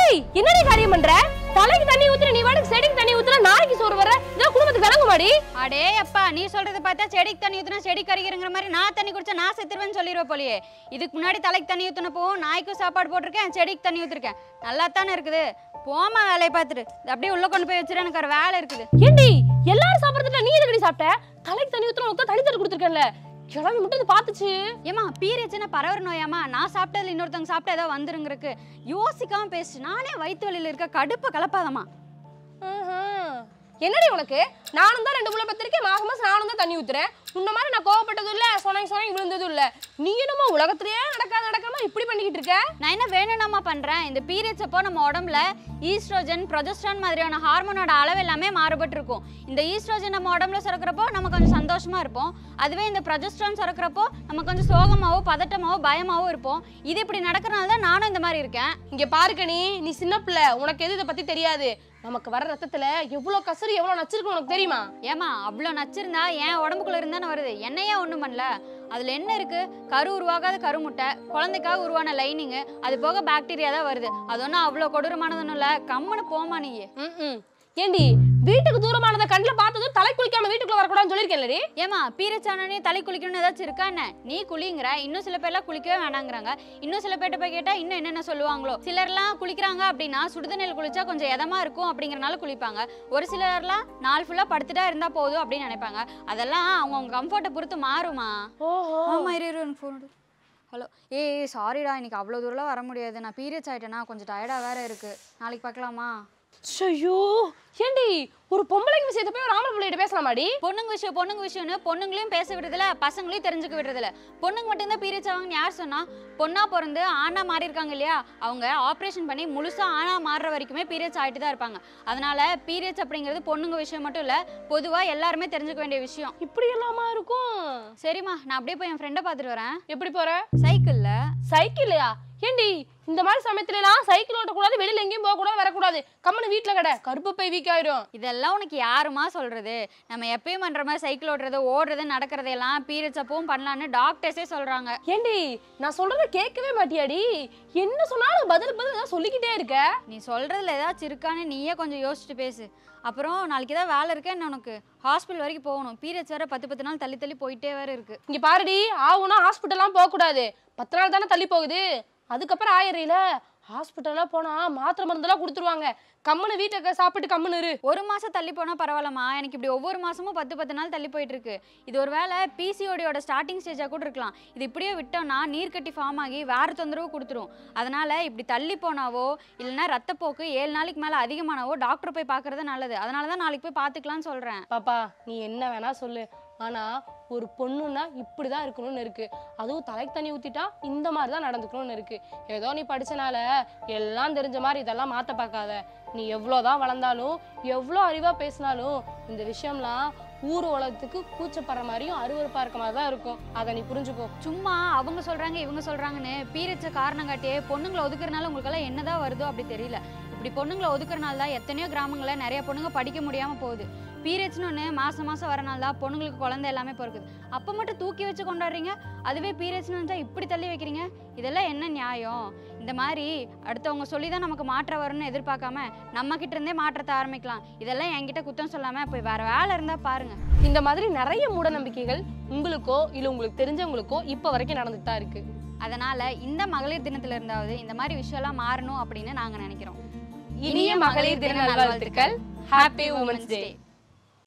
ஏண்டி என்னடி காரியம் பண்ற தலைக்கு தண்ணி ஊத்துற நீ வாட்டுக்கு செடிக்கு தண்ணி ஊத்துற நாளைக்கு சோறு வர இதான் குடும்பத்துக்கு விளங்குமாடி அடே அப்பா நீ சொல்றத பார்த்தா செடிக்கு தண்ணி ஊத்துனா செடி கறிக்கிறங்கிற மாதிரி நான் தண்ணி குடிச்சா நான் செத்துருவேன்னு சொல்லிடுவ போலியே இதுக்கு முன்னாடி தலைக்கு தண்ணி ஊத்துனப்போ நாய்க்கும் சாப்பாடு போட்டிருக்கேன் செடிக்கு தண்ணி ஊத்திருக்கேன் நல்லா தானே இருக்குது போமா வேலையை பார்த்துட்டு இது அப்படியே உள்ள கொண்டு போய் வச்சிரு எனக்கு ஒரு வேலை இருக்குது ஏண்டி எல்லாரும் சாப்பிடறதுல நீ எதுக்கடி சாப்பிட்ட தலைக்கு தண்ணி ஊத்துற உனக்கு தண்ணி தண்ணி கொடுத்துருக்கேன்ல கிளம்பி மட்டும் இது பாத்துச்சு ஏமா பீரியட்ஸ்னா பரவற நோயாமா நான் சாப்பிட்டதுல இன்னொருத்தவங்க சாப்பிட்டா ஏதோ வந்துருங்கிறக்கு யோசிக்காம பேசு நானே வயிற்று வலியில இருக்க கடுப்பை கலப்பாதம்மா என்னடி உனக்கு நானும் தான் ரெண்டு முளை பத்திரிக்கை மாசம் மாசம் நானும் தான் தண்ணி ஊத்துறேன் உன்ன மாதிரி நான் கோவப்பட்டதும் இல்ல சொனை சொனை விழுந்ததும் இல்ல நீ என்னமோ உலகத்திலேயே நடக்காத நடக்காம இப்படி பண்ணிக்கிட்டு இருக்க நான் என்ன வேணும்னாமா பண்றேன் இந்த பீரியட்ஸ் அப்போ நம்ம உடம்புல ஈஸ்ட்ரோஜன் ப்ரொஜெஸ்ட்ரான் மாதிரியான ஹார்மோனோட அளவு எல்லாமே மாறுபட்டு இருக்கும் இந்த ஈஸ்ட்ரோஜன் நம்ம உடம்புல சுரக்கிறப்போ நம்ம கொஞ்சம் சந்தோஷமா இருப்போம் அதுவே இந்த ப்ரொஜெஸ்ட்ரான் சுரக்கிறப்போ நம்ம கொஞ்சம் சோகமாவோ பதட்டமாவோ பயமாவோ இருப்போம் இது இப்படி நடக்கிறனால தான் நானும் இந்த மாதிரி இருக்கேன் இங்க பாருக்கணி நீ சின்ன பிள்ளை உனக்கு எது இதை பத்தி தெரியாது நமக்கு வர ரத்தத்துல எவ்வளவு கசரு எவ்வளவு நச்சிருக்கு உனக்கு தெரியுமா ஏமா அவ்வளோ நச்சிருந்தா என் உடம்புக்குள்ள இருந்தானே வருது என்னையே ஒன்றும் பண்ணல அதில் என்ன இருக்கு கரு உருவாகாத கருமுட்டை குழந்தைக்காக உருவான லைனிங்கு அது போக பாக்டீரியா தான் வருது அது ஒன்றும் அவ்வளோ கொடூரமானதுன்னு இல்லை கம்முன்னு போமா நீ ம் ஏண்டி வீட்டுக்கு தூரமானதை கண்ணுல பார்த்ததும் தலை குளிக்காம வீட்டுக்குள்ள வரக்கூடாதுன்னு சொல்லியிருக்கேன்லடி ஏமா பீரியட்ஸ் ஆனோடனே தலை குளிக்கணும்னு ஏதாச்சும் இருக்கா என்ன நீ குளிங்கிற இன்னும் சில பேர்லாம் குளிக்கவே வேணாங்கிறாங்க இன்னும் சில பேர்ட்ட போய் கேட்டா இன்னும் என்னென்ன சொல்லுவாங்களோ சிலர்லாம் குளிக்கிறாங்க அப்படின்னா சுடுதண்ணில் குளிச்சா கொஞ்சம் இதமா இருக்கும் அப்படிங்கறனால குளிப்பாங்க ஒரு சிலர்லாம் நாள் ஃபுல்லா படுத்துட்டா இருந்தா போதும் அப்படின்னு நினைப்பாங்க அதெல்லாம் அவங்கவுங்க கம்ஃபர்ட்டை பொறுத்து மாறுமா ஓஹோ ஆமா இரு இரு ஃபோன் ஹலோ ஏய் சாரிடா இன்னைக்கு அவ்வளோ தூரம்லாம் வர முடியாது நான் பீரியட்ஸ் ஆயிட்டேனா கொஞ்சம் டயர்டாக வேற இருக்கு நாளைக்கு பார்க்கலாமா ஐயோ ஏண்டி ஒரு பொம்பளைங்க விஷயத்தை போய் ஒரு ஆம்பளை பிள்ளைகிட்ட பேசலாமாடி பொண்ணுங்க விஷயம் பொண்ணுங்க விஷயம்னு பொண்ணுங்களையும் பேச விடுறதில்ல பசங்களையும் தெரிஞ்சுக்க விடுறதில்ல பொண்ணுங்க மட்டும்தான் பீரியட்ஸ் ஆவாங்கன்னு யார் சொன்னா பொண்ணா பிறந்து ஆணா மாறி இருக்காங்க இல்லையா அவங்க ஆப்ரேஷன் பண்ணி முழுசா ஆணா மாறுற வரைக்குமே பீரியட்ஸ் ஆகிட்டு தான் இருப்பாங்க அதனால பீரியட்ஸ் அப்படிங்கிறது பொண்ணுங்க விஷயம் மட்டும் இல்ல பொதுவா எல்லாருமே தெரிஞ்சுக்க வேண்டிய விஷயம் இப்படி எல்லாமா இருக்கும் சரிம்மா நான் அப்படியே போய் என் ஃப்ரெண்டை பார்த்துட்டு வரேன் எப்படி போற சைக்கிள்ல சைக்கிள்லையா ஏண்டி இந்த மாதிரி சமயத்துல எல்லாம் சைக்கிள் ஓட்டக்கூடாது வெளியில எங்கேயும் போக கூடாது வரக்கூடாது கம்மனு வீட்டுல கடை கருப்பு பை வீக் ஆயிரும் இதெல்லாம் உனக்கு யாருமா சொல்றது நம்ம எப்பயும் பண்ற மாதிரி சைக்கிள் ஓட்டுறது ஓடுறது நடக்கிறதெல்லாம் பீரியட்ஸ் அப்பவும் பண்ணலான்னு டாக்டர்ஸே சொல்றாங்க ஏண்டி நான் சொல்றத கேட்கவே மாட்டியாடி என்ன சொன்னாலும் பதில் பதில் ஏதாவது சொல்லிக்கிட்டே இருக்க நீ சொல்றதுல ஏதாச்சும் இருக்கான்னு நீயே கொஞ்சம் யோசிச்சுட்டு பேசு அப்புறம் நாளைக்கு ஏதாவது வேலை இருக்கா என்ன உனக்கு ஹாஸ்பிட்டல் வரைக்கும் போகணும் பீரியட்ஸ் வேற பத்து பத்து நாள் தள்ளி தள்ளி போயிட்டே வேற இருக்கு இங்க பாருடி ஆகுனா ஹாஸ்பிட்டல்லாம் போக கூடாது பத்து நாள் தானே தள்ளி போகுது அதுக்கப்புறம் ஆயிடுறீல ஹாஸ்பிட்டல்லாம் போனா மாத்திரை மருந்தெல்லாம் கொடுத்துருவாங்க கம்முன்னு வீட்டை சாப்பிட்டு கம்முன்னு இரு ஒரு மாசம் தள்ளி போனா பரவாயில்லம்மா எனக்கு இப்படி ஒவ்வொரு மாசமும் பத்து பத்து நாள் தள்ளி போயிட்டு இருக்கு இது ஒரு வேளை பிசிஓடியோட ஸ்டார்டிங் ஸ்டேஜா கூட இருக்கலாம் இது இப்படியே விட்டோம்னா நீர்க்கட்டி ஃபார்ம் ஆகி வேற தொந்தரவு கொடுத்துரும் அதனால இப்படி தள்ளி போனாவோ இல்லைன்னா ரத்தப்போக்கு ஏழு நாளைக்கு மேல அதிகமானாவோ டாக்டர் போய் பார்க்கறது நல்லது அதனால தான் நாளைக்கு போய் பார்த்துக்கலாம்னு சொல்றேன் பாப்பா நீ என்ன வேணா சொல்லு ஆனா ஒரு பொண்ணுன்னா இப்படிதான் இருக்கணும்னு இருக்கு அதுவும் தலைக்கு தண்ணி ஊத்திட்டா இந்த மாதிரி தான் நடந்துக்கணும்னு இருக்கு ஏதோ நீ படிச்சனால எல்லாம் தெரிஞ்ச மாதிரி இதெல்லாம் மாத்த பார்க்காத நீ எவ்வளோதான் வளர்ந்தாலும் எவ்வளோ அறிவா பேசினாலும் இந்த விஷயம்லாம் ஊர் உலகத்துக்கு கூச்சப்படுற மாதிரியும் அருவருப்பா இருக்க மாதிரி தான் இருக்கும் அதை நீ புரிஞ்சுக்கோ சும்மா அவங்க சொல்றாங்க இவங்க சொல்றாங்கன்னு பீரியட்ஸை காரணம் காட்டியே பொண்ணுங்களை ஒதுக்குறனால உங்களுக்கெல்லாம் என்னதான் வருதோ அப்படி தெரியல இப்படி பொண்ணுங்களை ஒதுக்குறனால தான் எத்தனையோ கிராமங்கள்ல நிறைய பொண்ணுங்க படிக்க முடியாம போகுது பீரியட்ஸ்னு ஒன்று மாசம் மாசம் வரனால தான் பொண்ணுங்களுக்கு குழந்தை எல்லாமே பிறக்குது அப்போ மட்டும் தூக்கி வச்சு கொண்டாடுறீங்க அதுவே பீரியட்ஸ்னு இருந்தா இப்படி தள்ளி வைக்கிறீங்க இதெல்லாம் என்ன நியாயம் இந்த மாதிரி அடுத்தவங்க சொல்லி தான் நமக்கு மாற்றம் வரும்னு எதிர்பார்க்காம நம்ம கிட்ட இருந்தே மாற்றத்தை ஆரம்பிக்கலாம் இதெல்லாம் என்கிட்ட குத்தம் சொல்லாம போய் வேற வேலை இருந்தா பாருங்க இந்த மாதிரி நிறைய மூட நம்பிக்கைகள் உங்களுக்கோ இல்ல உங்களுக்கு தெரிஞ்சவங்களுக்கோ இப்ப வரைக்கும் நடந்துட்டு தான் இருக்கு அதனால இந்த மகளிர் தினத்துல இருந்தாவது இந்த மாதிரி விஷயம்லாம் மாறணும் அப்படின்னு நாங்க நினைக்கிறோம் இனிய மகளிர் தின நல்வாழ்த்துக்கள் ஹாப்பி உமன்ஸ் டே